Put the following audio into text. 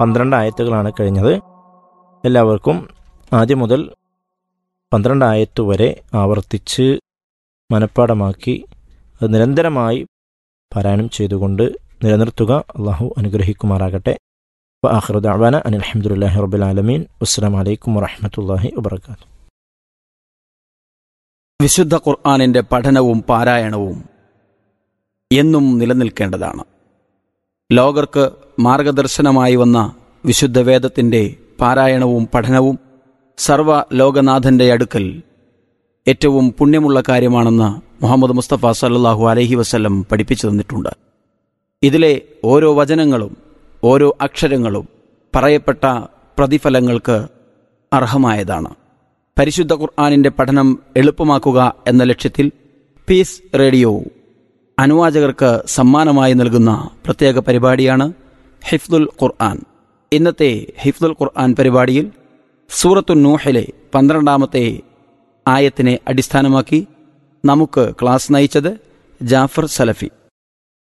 പന്ത്രണ്ട് ആയത്തുകളാണ് കഴിഞ്ഞത് എല്ലാവർക്കും ആദ്യം മുതൽ പന്ത്രണ്ട് ആയത്ത് വരെ ആവർത്തിച്ച് മനഃപ്പാടമാക്കി അത് നിരന്തരമായി പാരായണം ചെയ്തുകൊണ്ട് നിലനിർത്തുക അള്ളാഹു അനുഗ്രഹിക്കുമാറാകട്ടെ ആഹ്റുദാന അനിൽ അഹമ്മദുല്ലാഹി റബ്ബുൽ ആലമീൻ അസ്സാം വലൈക്കും വറഹമത്തല്ലാഹി വബർക്കാത്തു വിശുദ്ധ ഖുർആാനിന്റെ പഠനവും പാരായണവും എന്നും നിലനിൽക്കേണ്ടതാണ് ലോകർക്ക് മാർഗദർശനമായി വന്ന വിശുദ്ധ വേദത്തിന്റെ പാരായണവും പഠനവും സർവ ലോകനാഥന്റെ അടുക്കൽ ഏറ്റവും പുണ്യമുള്ള കാര്യമാണെന്ന് മുഹമ്മദ് മുസ്തഫ സല്ലാഹു അലഹി വസ്ല്ലം പഠിപ്പിച്ചു തന്നിട്ടുണ്ട് ഇതിലെ ഓരോ വചനങ്ങളും ഓരോ അക്ഷരങ്ങളും പറയപ്പെട്ട പ്രതിഫലങ്ങൾക്ക് അർഹമായതാണ് പരിശുദ്ധ ഖുർആാനിന്റെ പഠനം എളുപ്പമാക്കുക എന്ന ലക്ഷ്യത്തിൽ പീസ് റേഡിയോ അനുവാചകർക്ക് സമ്മാനമായി നൽകുന്ന പ്രത്യേക പരിപാടിയാണ് ഹിഫ്ദുൽ ഖുർആൻ ഇന്നത്തെ ഹിഫ്ദുൽ ഖുർആൻ പരിപാടിയിൽ സൂറത്തു നൂഹിലെ പന്ത്രണ്ടാമത്തെ ആയത്തിനെ അടിസ്ഥാനമാക്കി നമുക്ക് ക്ലാസ് നയിച്ചത് ജാഫർ സലഫി